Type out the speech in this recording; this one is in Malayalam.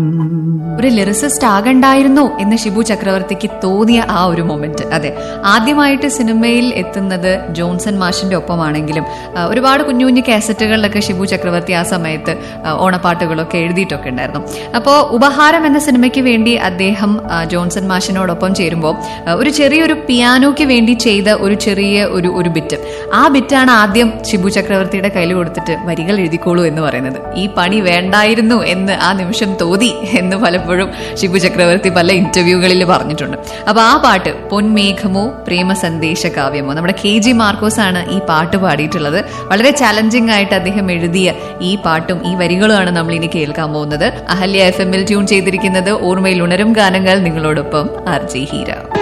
ഒരു ലിറിസിസ്റ്റ് ആകണ്ടായിരുന്നോ എന്ന് ഷിബു ചക്രവർത്തിക്ക് തോന്നിയ ആ ഒരു മൊമെന്റ് അതെ ആദ്യമായിട്ട് സിനിമയിൽ എത്തുന്നത് ജോൺസൺ മാഷിന്റെ ഒപ്പമാണെങ്കിലും ആ, ഒരുപാട് കുഞ്ഞു കുഞ്ഞു കാസറ്റുകളിലൊക്കെ ഷിബു ചക്രവർത്തി ആ സമയത്ത് ആ, ഓണപ്പാട്ടുകളൊക്കെ എഴുതിയിട്ടൊക്കെ ഉണ്ടായിരുന്നു അപ്പോൾ ഉപഹാരം എന്ന സിനിമയ്ക്ക് വേണ്ടി അദ്ദേഹം ആ, ജോൺസൺ മാഷിനോടൊപ്പം ചേരുമ്പോൾ ആ, ഒരു ചെറിയൊരു പിയാനോയ്ക്ക് വേണ്ടി ചെയ്ത ഒരു ചെറിയ ഒരു ഒരു ബിറ്റ് ആ ബിറ്റാണ് ആദ്യം ഷിബു ചക്രവർത്തിയുടെ കയ്യിൽ കൊടുത്തിട്ട് വരികൾ എഴുതിക്കോളൂ എന്ന് പറയുന്നത് ഈ പണി വേണ്ടായിരുന്നു എന്ന് ആ നിമിഷം തോന്നി എന്ന് പലപ്പോഴും ഷിബു ചക്രവർത്തി പല ഇന്റർവ്യൂകളിൽ പറഞ്ഞിട്ടുണ്ട് അപ്പൊ ആ പാട്ട് പൊൻമേഘമോ പ്രേമ സന്ദേശ കാവ്യമോ നമ്മുടെ കെ ജി മാർക്കോസ് ആണ് ഈ പാട്ട് പാടിയിട്ടുള്ളത് വളരെ ചാലഞ്ചിങ് ആയിട്ട് അദ്ദേഹം എഴുതിയ ഈ പാട്ടും ഈ വരികളുമാണ് നമ്മൾ ഇനി കേൾക്കാൻ പോകുന്നത് അഹല്യ എഫ് എമ്മിൽ ട്യൂൺ ചെയ്തിരിക്കുന്നത് ഓർമ്മയിൽ ഉണരും ഗാനങ്ങൾ നിങ്ങളോടൊപ്പം ആർ ജി ഹീര